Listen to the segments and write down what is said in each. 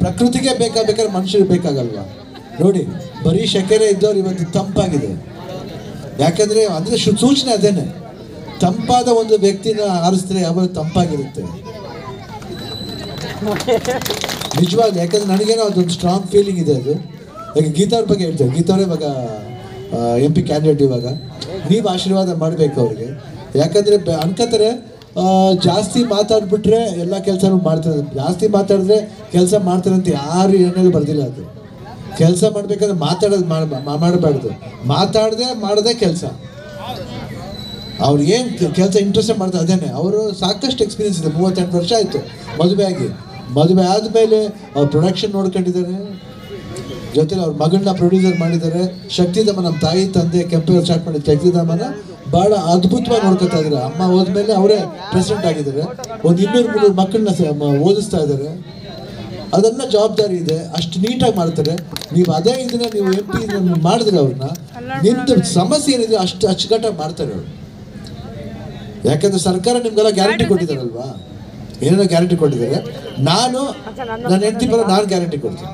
ಪ್ರಕೃತಿಗೆ ಬೇಕಾಗ್ಬೇಕಾದ್ರೆ ಮನುಷ್ಯರಿಗೆ ಬೇಕಾಗಲ್ವಾ ನೋಡಿ ಬರೀ ಶಕೆರೆ ಇದ್ದವ್ರು ಇವತ್ತು ತಂಪಾಗಿದೆ ಯಾಕಂದ್ರೆ ಅಂದ್ರೆ ಶು- ಸೂಚನೆ ಅದೇನೆ ತಂಪಾದ ಒಂದು ವ್ಯಕ್ತಿನ ಆರಿಸಿದ್ರೆ ಯಾವಾಗ ತಂಪಾಗಿರುತ್ತೆ ನಿಜವಾಗ್ಲೂ ಯಾಕಂದ್ರೆ ನನಗೇನೋ ಅದೊಂದು ಸ್ಟ್ರಾಂಗ್ ಫೀಲಿಂಗ್ ಇದೆ ಅದು ಈಗ ಗೀತಾ ಅವ್ರ ಬಗ್ಗೆ ಹೇಳ್ತೇವೆ ಗೀತಾ ಅವ್ರೆ ಇವಾಗ ಎಂ ಪಿ ಕ್ಯಾಂಡಿಡೇಟ್ ಇವಾಗ ನೀವು ಆಶೀರ್ವಾದ ಮಾಡಬೇಕು ಅವ್ರಿಗೆ ಯಾಕಂದ್ರೆ ಬೆ- ಅನ್ಕೋತಾರೆ ಆ, ಜಾಸ್ತಿ ಮಾತಾಡ್ಬಿಟ್ರೆ ಎಲ್ಲ ಕೆಲಸನೂ ಮಾಡ್ತಾರೆ ಜಾಸ್ತಿ ಮಾತಾಡಿದ್ರೆ ಕೆಲಸ ಮಾಡ್ತಾರೆ ಅಂತ ಯಾರು ಏನೇನು ಬರ್ದಿಲ್ಲ ಅದು ಕೆಲಸ ಮಾಡ್ಬೇಕಂದ್ರೆ ಮಾತಾಡೋದು ಮಾಡಬಾರ್ದು ಮಾತಾಡದೆ ಮಾಡದೆ ಕೆಲಸ ಅವ್ರು ಏನು ಕೆಲಸ ಇಂಟ್ರೆಸ್ಟ್ ಮಾಡ್ತಾರೆ ಅದೇನೆ ಅವರು ಸಾಕಷ್ಟು ಎಕ್ಸ್ಪೀರಿಯನ್ಸ್ ಇದೆ ಮೂವತ್ತೆಂಟು ವರ್ಷ ಆಯಿತು ಮದುವೆ ಆಗಿ ಮದುವೆ ಆದಮೇಲೆ ಅವ್ರು ಪ್ರೊಡಕ್ಷನ್ ನೋಡ್ಕೊಂಡಿದ್ದಾರೆ ಜೊತೆಲಿ ಅವ್ರ ಮಗಳನ್ನ ಪ್ರೊಡ್ಯೂಸರ್ ಮಾಡಿದ್ದಾರೆ ಶಕ್ತಿಧಾಮ ನಮ್ಮ ತಾಯಿ ತಂದೆ ಕೆಂಪೇವ್ರು ಸ್ಟಾರ್ಟ್ ಮಾಡಿದ ಶಕ್ತಿಧಾಮನ ಭಾಳ ಅದ್ಭುತವಾಗಿ ನೋಡ್ಕೊತಾ ಇದ್ದಾರೆ ಅಮ್ಮ ಹೋದ್ಮೇಲೆ ಅವರೇ ಪ್ರೆಸಿಡೆಂಟ್ ಆಗಿದ್ದಾರೆ ಒಂದು ಇನ್ನೂರು ಮುನ್ನೂರು ಮಕ್ಕಳನ್ನ ಸ- ಮ- ಓದಿಸ್ತಾ ಇದ್ದಾರೆ ಅದೆಲ್ಲ ಜವಾಬ್ದಾರಿ ಇದೆ ಅಷ್ಟು ನೀಟಾಗಿ ಮಾಡ್ತಾರೆ ನೀವು ಅದೇ ಇದನ್ನ ನೀವು ಎಂ ಪಿ ಮಾಡಿದ್ರೆ ಅವ್ರನ್ನ ನಿಮ್ದು ಸಮಸ್ಯೆ ಏನಿದೆ ಅಷ್ಟು ಅಚ್ಚುಕಟ್ಟಾಗಿ ಮಾಡ್ತಾರೆ ಅವರು ಯಾಕಂದ್ರೆ ಸರ್ಕಾರ ನಿಮ್ಗೆಲ್ಲ ಗ್ಯಾರಂಟಿ ಕೊಟ್ಟಿದ್ದಾರಲ್ವಾ ಏನೇನೋ ಗ್ಯಾರಂಟಿ ಕೊಟ್ಟಿದ್ದಾರೆ ನಾನು ನನ್ನ ಹೆಂಡತಿ ಬರೋ ನಾನು ಗ್ಯಾರಂಟಿ ಕೊಡ್ತೀನಿ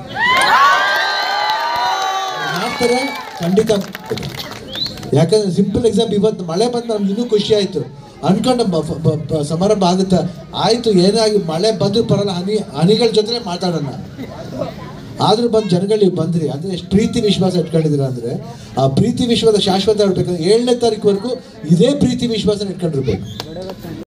ಮಾಡ್ತಾರೆ ಖಂಡಿತ ಯಾಕಂದ್ರೆ ಸಿಂಪಲ್ ಎಕ್ಸಾಂಪಲ್ ಇವತ್ತು ಮಳೆ ಬಂದು ನಮ್ಗೆ ಇನ್ನೂ ಖುಷಿ ಆಯಿತು ಅನ್ಕೊಂಡು ಬ- ಬ- ಬ- ಸಮಾರಂಭ ಆಗುತ್ತೆ ಆಯಿತು ಏನಾಗಿ ಮಳೆ ಬಂದರೂ ಪರಲ್ಲ ಹನಿ ಹನಿಗಳ ಜೊತೆ ಮಾತಾಡೋಣ ಆದರೂ ಬಂದು ಜನಗಳಿಗೆ ಬಂದ್ರಿ ಅಂದರೆ ಎಷ್ಟು ಪ್ರೀತಿ ವಿಶ್ವಾಸ ಇಟ್ಕೊಂಡಿದ್ದೀರಾ ಅಂದರೆ ಆ ಪ್ರೀತಿ ವಿಶ್ವಾಸ ಶಾಶ್ವತ ಇರಬೇಕಂದ್ರೆ ಏಳನೇ ತಾರೀಕುವರೆಗೂ ಇದೇ ಪ್ರೀತಿ ವಿಶ್ವಾಸ ಇಟ್ಕೊಂಡಿರ್ಬೇಕು